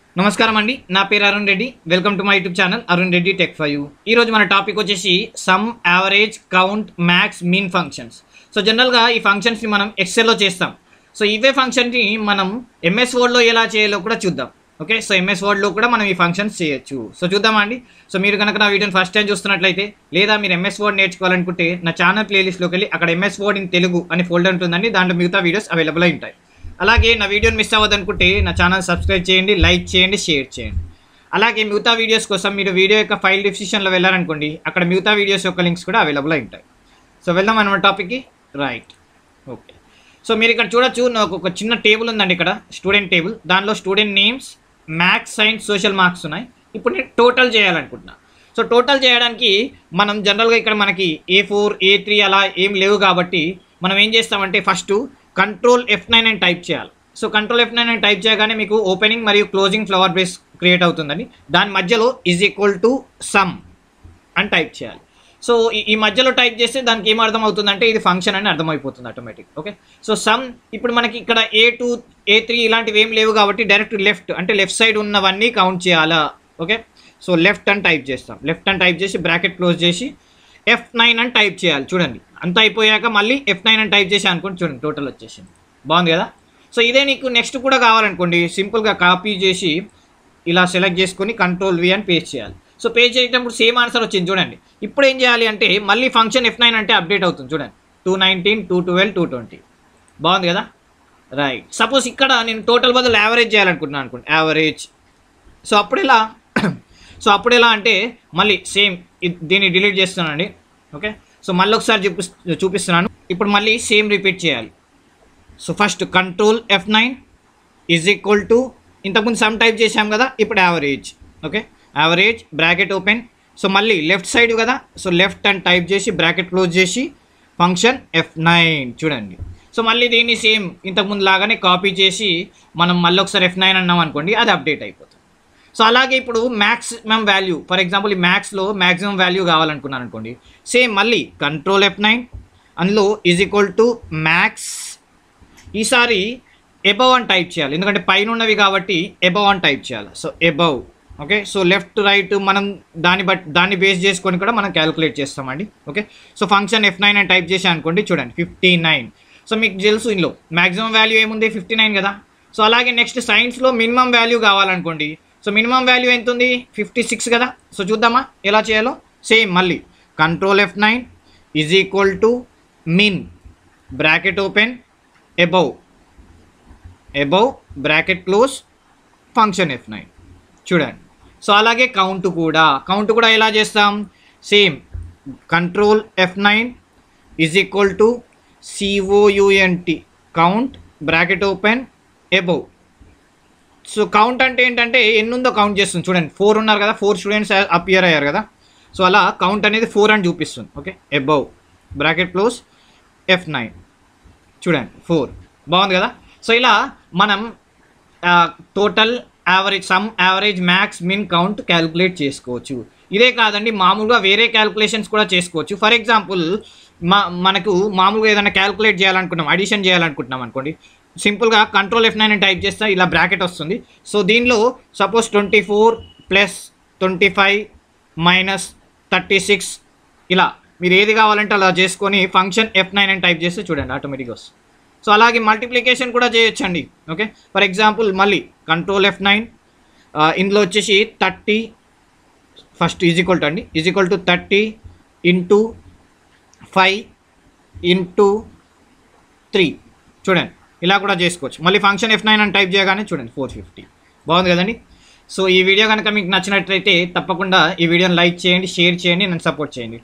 నమస్కారం అండి నా పేరు Arun Reddy welcome to my YouTube channel Arun Reddy tech five ఈ రోజు మన టాపిక్ వచ్చేసి sum average count max mean functions so జనరల్గా ఈ ఫంక్షన్స్ని మనం ఎక్సెల్లో చేస్తాం సో ఇవే ఫంక్షన్ని మనం ఎంఎస్ వర్డ్లో ఎలా చేయాలో కూడా చూద్దాం ఓకే సో ఎంఎస్ వర్డ్లో కూడా మనం ఈ ఫంక్షన్స్ చేయొచ్చు సో చూద్దామా అండి సో మీరు కనుక నా వీడియోని ఫస్ట్ టైం చూస్తున్నట్లయితే లేదా మీరు ఎంఎస్ వర్డ్ నేర్చుకోవాలనుకుంటే నా ఛానల్ ప్లేలిస్ట్లోకి వెళ్ళి అక్కడ ఎంఎస్ వర్డ్ ఇన్ తెలుగు అని ఫోల్డర్ ఉంటుందండి దాంట్లో మిగతా వీడియోస్ అవైలబుల్ అయి ఉంటాయి అలాగే నా వీడియోని మిస్ అవ్వదనుకుంటే నా ఛానల్ సబ్స్క్రైబ్ చేయండి లైక్ చేయండి షేర్ చేయండి అలాగే మిగతా వీడియోస్ కోసం మీరు వీడియో యొక్క ఫైల్ డిస్క్రిప్షన్లో వెళ్ళారనుకోండి అక్కడ మిగతా వీడియోస్ యొక్క లింక్స్ కూడా అవైలబుల్ అయి ఉంటాయి సో వెళ్దాం అనమాట టాపిక్కి రైట్ ఓకే సో మీరు ఇక్కడ చూడొచ్చు నాకు ఒక చిన్న టేబుల్ ఉందండి ఇక్కడ స్టూడెంట్ టేబుల్ దానిలో student names maths science social marks ఉన్నాయి ఇప్పుడు నేను టోటల్ చేయాలనుకుంటున్నా సో టోటల్ చేయడానికి మనం జనరల్గా ఇక్కడ మనకి ఏ ఫోర్ ఏ త్రీ అలా ఏం లేవు కాబట్టి మనం ఏం చేస్తామంటే ఫస్ట్ కంట్రోల్ ఎఫ్ నైన్ అని టైప్ చేయాలి సో కంట్రోల్ ఎఫ్ నైన్ అని టైప్ చేయగానే మీకు ఓపెనింగ్ మరియు క్లోజింగ్ ఫ్లవర్ బేస్ క్రియేట్ అవుతుందండి దాని మధ్యలో ఈజ్ ఈక్వల్ టు సమ్ అని టైప్ చేయాలి సో ఈ- ఈ మధ్యలో టైప్ చేస్తే దానికి ఏం అర్థం అవుతుందంటే ఇది ఫంక్షన్ అని అర్థమైపోతుంది ఆటోమేటిక్ ఓకే సో సమ్ ఇప్పుడు మనకి ఇక్కడ ఏ టూ ఏ త్రీ ఇలాంటివి ఏం లేవు కాబట్టి డైరెక్ట్ లెఫ్ట్ అంటే లెఫ్ట్ సైడ్ ఉన్నవన్నీ కౌంట్ చేయాలా ఓకే సో లెఫ్ట్ అని టైప్ చేస్తాం లెఫ్ట్ అని టైప్ చేసి బ్రాకెట్ క్లోజ్ చేసి ఎఫ్ నైన్ అని టైప్ చేయాలి చూడండి అంతా అయిపోయాక మళ్ళీ ఎఫ్ నైన్ అని టైప్ చేసి అనుకోండి చూడండి టోటల్ వచ్చేసింది బాగుంది కదా సో ఇదే నీకు నెక్స్ట్ కూడా కావాలనుకోండి సింపుల్గా కాపీ చేసి ఇలా సెలెక్ట్ చేసుకొని కంట్రోల్ వి అని పేస్ట్ చేయాలి సో పేస్ట్ చేసేటప్పుడు సేమ్ ఆన్సర్ వచ్చింది చూడండి ఇప్పుడు ఏం చేయాలి అంటే మళ్ళీ ఫంక్షన్ ఎఫ్ నైన్ అంటే అప్డేట్ అవుతుంది చూడండి two nineteen two twelve two twenty బాగుంది కదా రైట్ సపోజ్ ఇక్కడ నేను టోటల్ బదులు యావరేజ్ చేయాలనుకుంటున్నాను అనుకోండి యావరేజ్ సో అప్పుడు ఎలా సో అప్పుడు ఎలా అంటే మళ్ళీ సేమ్ దీన్ని డిలీట్ చేస్తున్నానండి ఓకే సో మళ్ళీ ఒకసారి చూపి చూపిస్తున్నాను ఇప్పుడు మళ్ళీ సేమ్ రిపీట్ చేయాలి so first control F nine is equal to ఇంతకుముందు సమ్ టైప్ చేసాం కదా ఇప్పుడు average okay average bracket open so మళ్ళీ లెఫ్ట్ సైడ్ కదా సో లెఫ్ట్ అని టైప్ చేసి బ్రాకెట్ క్లోజ్ చేసి ఫంక్షన్ ఎఫ్ నైన్ చూడండి సో మళ్ళీ దీన్ని సేమ్ ఇంతకుముందు లాగానే కాపీ చేసి మనం మళ్ళీ ఒకసారి ఎఫ్ నైన్ అన్నాం అనుకోండి అది అప్డేట్ అయిపోతుంది సో అలాగే ఇప్పుడు మ్యాక్సిమం వాల్యూ ఫర్ ఎగ్జాంపుల్ ఈ మ్యాథ్స్లో మ్యాక్సిమం వాల్యూ కావాలనుకున్నాను అనుకోండి సేమ్ మళ్ళీ కంట్రోల్ ఎఫ్ నైన్ అందులో ఈజ్ ఈక్వల్ టు మ్యాక్స్ ఈసారి ఎబవ్ అని టైప్ చేయాలి ఎందుకంటే పైన ఉన్నవి కాబట్టి ఎబవ్ అని టైప్ చేయాలి so above okay so left right మనం దాన్ని బట్ దాన్ని బేస్ చేసుకొని కూడా మనం క్యాలిక్యులేట్ చేస్తామండి okay so function F nine అని టైప్ చేసి అనుకోండి చూడండి ఫిఫ్టీ నైన్ సో మీకు తెలుసు ఇందులో మ్యాక్సిమం వాల్యూ ఏముంది ఫిఫ్టీ నైన్ కదా సో అలాగే నెక్స్ట్ సైన్స్లో మినిమం వాల్యూ కావాలనుకోండి సో మినిమం వాల్యూ ఎంత ఉంది ఫిఫ్టీ సిక్స్ కదా సో చూద్దామా ఎలా చేయాలో సేమ్ మళ్ళీ control F nine is equal to min bracket open above above bracket close function F nine చూడండి సో అలాగే కౌంట్ కూడా కౌంట్ కూడా ఎలా చేస్తాం same control F nine is equal to C O U N T count bracket open above so count అంటే ఏంటంటే ఎన్ని ఉందో కౌంట్ చేస్తుంది చూడండి ఫోర్ ఉన్నారు కదా ఫోర్ స్టూడెంట్స్ అపియర్ అయ్యారు కదా సో అలా కౌంట్ అనేది ఫోర్ అని చూపిస్తుంది okay above bracket close F nine చూడండి ఫోర్ బాగుంది కదా సో ఇలా మనం total average sum average max min count calculate చేసుకోవచ్చు ఇదే కాదండి మామూలుగా వేరే క్యాలిక్యులేషన్స్ కూడా చేసుకోవచ్చు ఫర్ ఎగ్జాంపుల్ మా మనకు మామూలుగా ఏదైనా క్యాలిక్యులేట్ చేయాలనుకుంటున్నాం అడిషన్ చేయాలనుకుంటున్నాం అనుకోండి సింపుల్గా కంట్రోల్ ఎఫ్ నైన్ అని టైప్ చేస్తే ఇలా బ్రాకెట్ వస్తుంది సో దీనిలో suppose twenty four plus twenty five minus thirty six ఇలా మీరు ఏది కావాలంటే అలా చేసుకొని ఫంక్షన్ ఎఫ్ నైన్ అని టైప్ చేస్తే చూడండి ఆటోమేటిక్గా వస్తుంది సో అలాగే మల్టిప్లికేషన్ కూడా చేయొచ్చండి ఓకే ఫర్ ఎగ్జాంపుల్ మళ్ళీ కంట్రోల్ ఎఫ్ నైన్ ఇందులో వచ్చేసి thirty first is equal to అండి is equal to thirty into five into three చూడండి ఇలా కూడా చేసుకోవచ్చు మళ్ళీ ఫంక్షన్ ఎఫ్ నైన్ అని టైప్ చేయగానే చూడండి ఫోర్ ఫిఫ్టీ బాగుంది కదండి సో ఈ వీడియో కనుక మీకు నచ్చినట్లయితే తప్పకుండా ఈ వీడియోని లైక్ చేయండి షేర్ చేయండి నన్ను సపోర్ట్ చేయండి